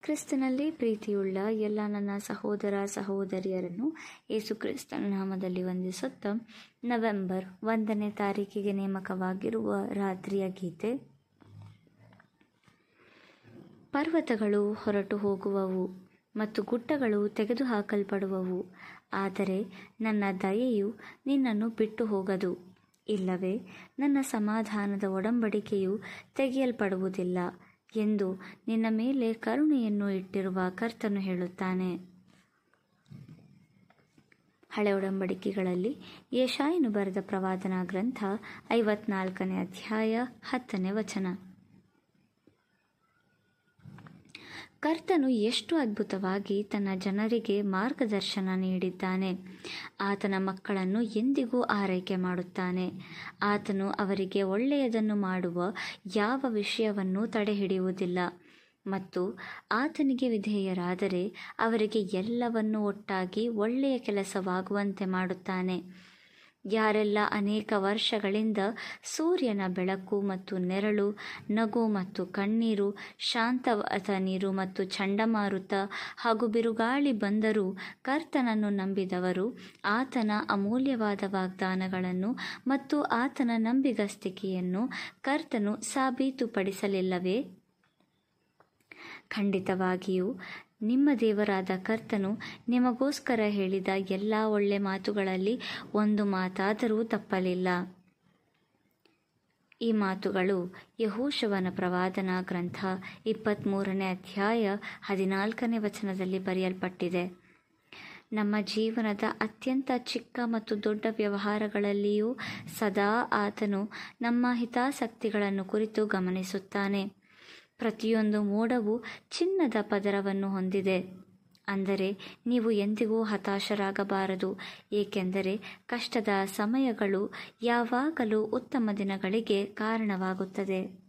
ಕ್ರಿಸ್ತನಲ್ಲಿ ಪ್ರೀತಿಯುಳ್ಳ ಎಲ್ಲ ನನ್ನ ಸಹೋದರ ಸಹೋದರಿಯರನ್ನು ಯೇಸು ಕ್ರಿಸ್ತನ ನಾಮದಲ್ಲಿ ವಂದಿಸುತ್ತಾ ನವೆಂಬರ್ ಒಂದನೇ ತಾರೀಕಿಗೆ ನೇಮಕವಾಗಿರುವ ರಾತ್ರಿಯ ಗೀತೆ ಪರ್ವತಗಳು ಹೊರಟು ಹೋಗುವವು ಮತ್ತು ಗುಡ್ಡಗಳು ತೆಗೆದುಹಾಕಲ್ಪಡುವವು ಆದರೆ ನನ್ನ ದಯೆಯು ನಿನ್ನನ್ನು ಬಿಟ್ಟು ಹೋಗದು ಇಲ್ಲವೇ ನನ್ನ ಸಮಾಧಾನದ ಒಡಂಬಡಿಕೆಯು ತೆಗೆಯಲ್ಪಡುವುದಿಲ್ಲ ಎಂದು ನಿನ್ನ ಮೇಲೆ ಕರುಣೆಯನ್ನು ಇಟ್ಟಿರುವ ಕರ್ತನು ಹೇಳುತ್ತಾನೆ ಹಳೆ ಒಡಂಬಡಿಕೆಗಳಲ್ಲಿ ಯಶಾಯನು ಬರೆದ ಪ್ರವಾದನಾ ಗ್ರಂಥ ಐವತ್ನಾಲ್ಕನೇ ಅಧ್ಯಾಯ ಹತ್ತನೇ ವಚನ ಕರ್ತನು ಎಷ್ಟು ಅದ್ಭುತವಾಗಿ ತನ್ನ ಜನರಿಗೆ ಮಾರ್ಗದರ್ಶನ ನೀಡಿದ್ದಾನೆ ಆತನ ಮಕ್ಕಳನ್ನು ಎಂದಿಗೂ ಆರೈಕೆ ಮಾಡುತ್ತಾನೆ ಆತನು ಅವರಿಗೆ ಒಳ್ಳೆಯದನ್ನು ಮಾಡುವ ಯಾವ ವಿಷಯವನ್ನು ತಡೆಹಿಡಿಯುವುದಿಲ್ಲ ಮತ್ತು ಆತನಿಗೆ ವಿಧೇಯರಾದರೆ ಅವರಿಗೆ ಎಲ್ಲವನ್ನು ಒಟ್ಟಾಗಿ ಒಳ್ಳೆಯ ಕೆಲಸವಾಗುವಂತೆ ಮಾಡುತ್ತಾನೆ ಯಾರೆಲ್ಲ ಅನೇಕ ವರ್ಷಗಳಿಂದ ಸೂರ್ಯನ ಬೆಳಕು ಮತ್ತು ನೆರಳು ನಗು ಮತ್ತು ಕಣ್ಣೀರು ಶಾಂತವಾದ ನೀರು ಮತ್ತು ಚಂಡಮಾರುತ ಹಾಗೂ ಬಿರುಗಾಳಿ ಬಂದರೂ ಕರ್ತನನ್ನು ನಂಬಿದವರು ಆತನ ಅಮೂಲ್ಯವಾದ ವಾಗ್ದಾನಗಳನ್ನು ಮತ್ತು ಆತನ ನಂಬಿಗಸ್ತಿಕೆಯನ್ನು ಕರ್ತನು ಸಾಬೀತುಪಡಿಸಲಿಲ್ಲವೇ ಖಂಡಿತವಾಗಿಯೂ ನಿಮ್ಮ ದೇವರಾದ ಕರ್ತನು ನಿಮಗೋಸ್ಕರ ಹೇಳಿದ ಎಲ್ಲ ಒಳ್ಳೆ ಮಾತುಗಳಲ್ಲಿ ಒಂದು ಮಾತಾದರೂ ತಪ್ಪಲಿಲ್ಲ ಈ ಮಾತುಗಳು ಯಹೋಶವನ ಪ್ರವಾದನಾ ಗ್ರಂಥ ಇಪ್ಪತ್ತ್ಮೂರನೇ ಅಧ್ಯಾಯ ಹದಿನಾಲ್ಕನೇ ವಚನದಲ್ಲಿ ಬರೆಯಲ್ಪಟ್ಟಿದೆ ನಮ್ಮ ಜೀವನದ ಅತ್ಯಂತ ಚಿಕ್ಕ ಮತ್ತು ದೊಡ್ಡ ವ್ಯವಹಾರಗಳಲ್ಲಿಯೂ ಸದಾ ಆತನು ನಮ್ಮ ಹಿತಾಸಕ್ತಿಗಳನ್ನು ಕುರಿತು ಗಮನಿಸುತ್ತಾನೆ ಪ್ರತಿಯೊಂದು ಮೋಡವು ಚಿನ್ನದ ಪದರವನ್ನು ಹೊಂದಿದೆ ಅಂದರೆ ನೀವು ಎಂದಿಗೂ ಹತಾಶರಾಗಬಾರದು ಏಕೆಂದರೆ ಕಷ್ಟದ ಸಮಯಗಳು ಯಾವಾಗಲೂ ಉತ್ತಮ ದಿನಗಳಿಗೆ ಕಾರಣವಾಗುತ್ತದೆ